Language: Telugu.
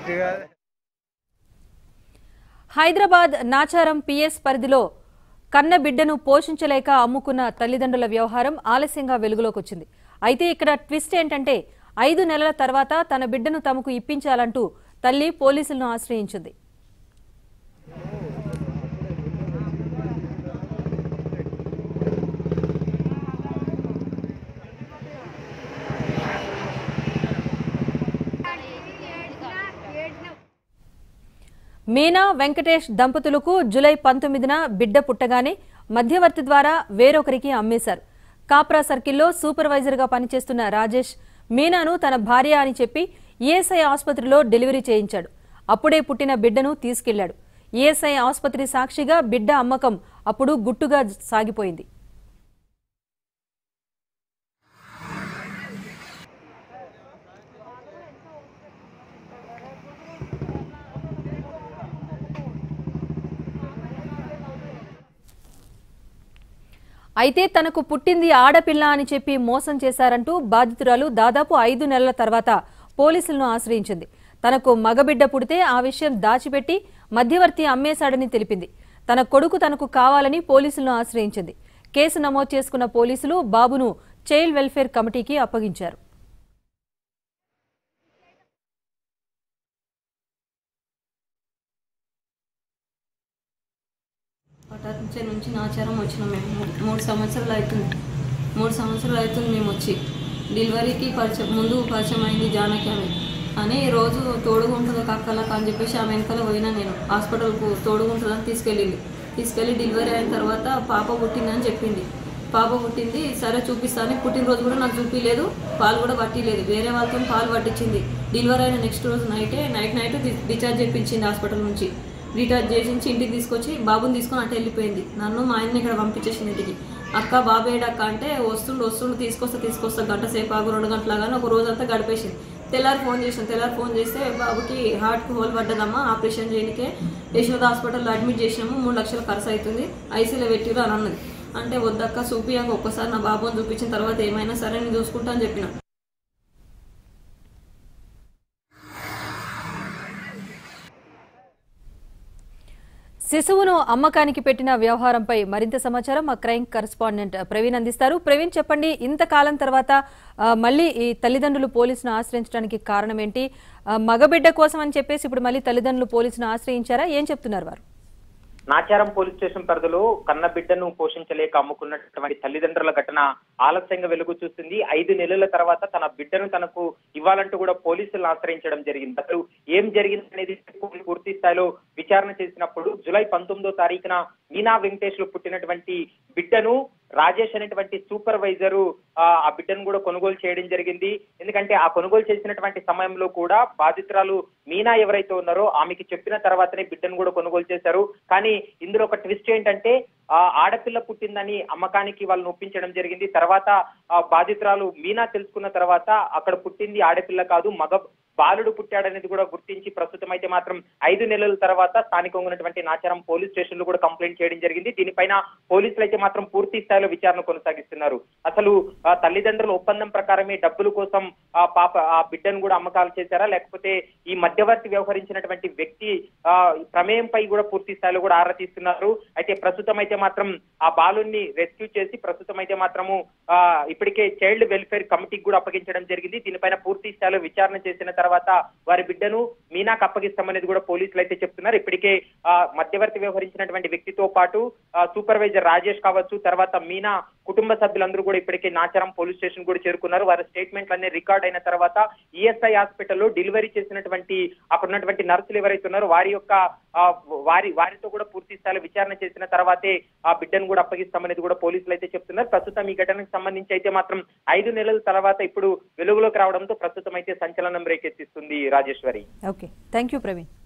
ఇటు కాదు హైదరాబాద్ నాచారం పిఎస్ పరిధిలో కన్న బిడ్డను పోషించలేక అమ్ముకున్న తల్లిదండ్రుల వ్యవహారం ఆలస్యంగా వెలుగులోకి వచ్చింది అయితే ఇక్కడ ట్విస్ట్ ఏంటంటే ఐదు నెలల తర్వాత తన బిడ్డను తమకు ఇప్పించాలంటూ తల్లి పోలీసులను ఆశ్రయించింది మీనా వెంకటేష్ దంపతులకు జులై పంతొమ్మిదిన బిడ్డ పుట్టగానే మధ్యవర్తి ద్వారా వేరొకరికి అమ్మేశారు కాప్రా సర్కిల్లో సూపర్వైజర్గా పనిచేస్తున్న రాజేష్ మీనాను తన భార్య అని చెప్పి ఈఎస్ఐ ఆసుపత్రిలో డెలివరీ చేయించాడు అప్పుడే పుట్టిన బిడ్డను తీసుకెళ్లాడు ఈఎస్ఐ ఆసుపత్రి సాక్షిగా బిడ్డ అమ్మకం అప్పుడు గుట్టుగా సాగిపోయింది అయితే తనకు పుట్టింది ఆడపిల్ల అని చెప్పి మోసం చేశారంటూ బాధితురాలు దాదాపు ఐదు నెలల తర్వాత పోలీసులను ఆశ్రయించింది తనకు మగబిడ్డ పుడితే ఆ విషయం దాచిపెట్టి మధ్యవర్తి అమ్మేశాడని తెలిపింది తన కొడుకు తనకు కావాలని పోలీసులను ఆశ్రయించింది కేసు నమోదు చేసుకున్న పోలీసులు బాబును చైల్డ్ వెల్ఫేర్ కమిటీకి అప్పగించారు పటాన్చెరు నుంచి నాచారం వచ్చినాం మేము మూ- మూడు సంవత్సరాలు అవుతుంది మూడు సంవత్సరాలు అవుతుంది మేము వచ్చి డెలివరీకి పరిచయం ముందు పరిచయం అయింది జానకి ఆమె అని రోజు తోడుగుంటుంది కక్కలకు అని చెప్పేసి ఆమె వెనకాల పోయినా నేను హాస్పిటల్కు తోడుగుంటుందని తీసుకెళ్ళింది తీసుకెళ్ళి డెలివరీ అయిన తర్వాత పాప పుట్టిందని చెప్పింది పాప పుట్టింది సరే చూపిస్తాను పుట్టినరోజు కూడా నాకు చూపించలేదు పాలు కూడా పట్టిలేదు వేరే వాళ్ళతో పాలు పట్టించింది డెలివరీ అయిన నెక్స్ట్ రోజు నైటే నైట్ నైట్ డిశ్చార్జ్ చేయించింది హాస్పిటల్ నుంచి రీటార్జ్ చేసించి ఇంటికి తీసుకొచ్చి బాబుని తీసుకొని అటు వెళ్ళిపోయింది నన్ను మా ఆయన్ని ఇక్కడ పంపించేసింది ఇంటికి అక్క బాబు ఏడక్క అంటే వస్తుండు వస్తుండు తీసుకొస్తా తీసుకొస్తా గంట సేపు ఆగు రెండు గంటల కానీ ఒక రోజంతా గడిపేసింది తెల్లారి ఫోన్ చేసాను తెల్లారి ఫోన్ చేస్తే బాబుకి హార్ట్కి హోల్ పడ్డదమ్మా ఆపరేషన్ చేయనికే యశోద హాస్పిటల్లో అడ్మిట్ చేసినాము మూడు లక్షలు ఖర్చు అవుతుంది ఐసీలో పెట్టిరు అని అన్నది అంటే వద్దక్క చూపియాక ఒక్కసారి నా బాబుని చూపించిన తర్వాత ఏమైనా సరే నేను చూసుకుంటా అని చెప్పిన శిశువును అమ్మకానికి పెట్టిన వ్యవహారంపై మరింత సమాచారం మా క్రైమ్ కరెస్పాండెంట్ ప్రవీణ్ అందిస్తారు ప్రవీణ్ చెప్పండి ఇంతకాలం తర్వాత ఆ, మళ్ళీ ఈ తల్లిదండ్రులు పోలీసును ఆశ్రయించడానికి కారణం ఏంటి ఆ, మగబిడ్డ కోసం అని చెప్పేసి ఇప్పుడు మళ్ళీ తల్లిదండ్రులు పోలీసును ఆశ్రయించారా ఏం చెప్తున్నారు వారు నాచారం పోలీస్ స్టేషన్ పరిధిలో కన్న బిడ్డను పోషించలేక అమ్ముకున్నటువంటి తల్లిదండ్రుల ఘటన ఆలస్యంగా వెలుగు చూస్తుంది ఐదు నెలల తర్వాత తన బిడ్డను తనకు ఇవ్వాలంటూ కూడా పోలీసులను ఆశ్రయించడం జరిగింది అసలు ఏం జరిగింది అనేది పూర్తి స్థాయిలో విచారణ చేసినప్పుడు జులై పంతొమ్మిదో తారీఖున మీనా వెంకటేష్ లో పుట్టినటువంటి బిడ్డను రాజేష్ అనేటువంటి సూపర్వైజరు ఆ ఆ బిడ్డను కూడా కొనుగోలు చేయడం జరిగింది ఎందుకంటే ఆ కొనుగోలు చేసినటువంటి సమయంలో కూడా బాధితురాలు మీనా ఎవరైతే ఉన్నారో ఆమెకి చెప్పిన తర్వాతనే బిడ్డను కూడా కొనుగోలు చేశారు కానీ ఇందులో ఒక ట్విస్ట్ ఏంటంటే ఆ ఆడపిల్ల పుట్టిందని అమ్మకానికి వాళ్ళని ఒప్పించడం జరిగింది తర్వాత ఆ బాధితురాలు మీనా తెలుసుకున్న తర్వాత అక్కడ పుట్టింది ఆడపిల్ల కాదు మగ బాలుడు పుట్టాడనేది కూడా గుర్తించి ప్రస్తుతం అయితే మాత్రం ఐదు నెలల తర్వాత స్థానికంగా ఉన్నటువంటి నాచారం పోలీస్ స్టేషన్ లో కూడా కంప్లైంట్ చేయడం జరిగింది దీనిపైన పోలీసులు అయితే మాత్రం పూర్తి స్థాయిలో విచారణ కొనసాగిస్తున్నారు అసలు ఆ తల్లిదండ్రుల ఒప్పందం ప్రకారమే డబ్బుల కోసం ఆ పాప ఆ బిడ్డను కూడా అమ్మకాలు చేశారా లేకపోతే ఈ మధ్యవర్తి వ్యవహరించినటువంటి వ్యక్తి ఆ ప్రమేయంపై కూడా పూర్తి స్థాయిలో కూడా ఆరా తీస్తున్నారు అయితే ప్రస్తుతం అయితే మాత్రం ఆ బాలుని రెస్క్యూ చేసి ప్రస్తుతం అయితే మాత్రము ఆ ఇప్పటికే చైల్డ్ వెల్ఫేర్ కమిటీకి కూడా అప్పగించడం జరిగింది దీనిపైన పూర్తి స్థాయిలో విచారణ చేసిన తర్వాత వారి బిడ్డను మీనాకు అప్పగిస్తామనేది కూడా పోలీసులు అయితే చెప్తున్నారు ఇప్పటికే ఆ మధ్యవర్తి వ్యవహరించినటువంటి వ్యక్తితో పాటు ఆ సూపర్వైజర్ రాజేష్ కావచ్చు తర్వాత మీనా కుటుంబ సభ్యులందరూ కూడా ఇప్పటికే నాచారం పోలీస్ స్టేషన్ కూడా చేరుకున్నారు వారి స్టేట్మెంట్లు అన్ని రికార్డ్ అయిన తర్వాత ఈఎస్ఐ హాస్పిటల్లో డెలివరీ చేసినటువంటి అక్కడ ఉన్నటువంటి నర్సులు ఎవరైతే ఉన్నారో వారి యొక్క ఆ, వారి వారితో కూడా పూర్తి స్థాయిలో విచారణ చేసిన తర్వాతే ఆ బిడ్డను కూడా అప్పగిస్తామనేది కూడా పోలీసులు అయితే చెప్తున్నారు ప్రస్తుతం ఈ ఘటనకు సంబంధించి అయితే మాత్రం ఐదు నెలల తర్వాత ఇప్పుడు వెలుగులోకి రావడంతో ప్రస్తుతం అయితే సంచలనం రేకెత్తిస్తుంది Rajeshwari okay thank you Praveen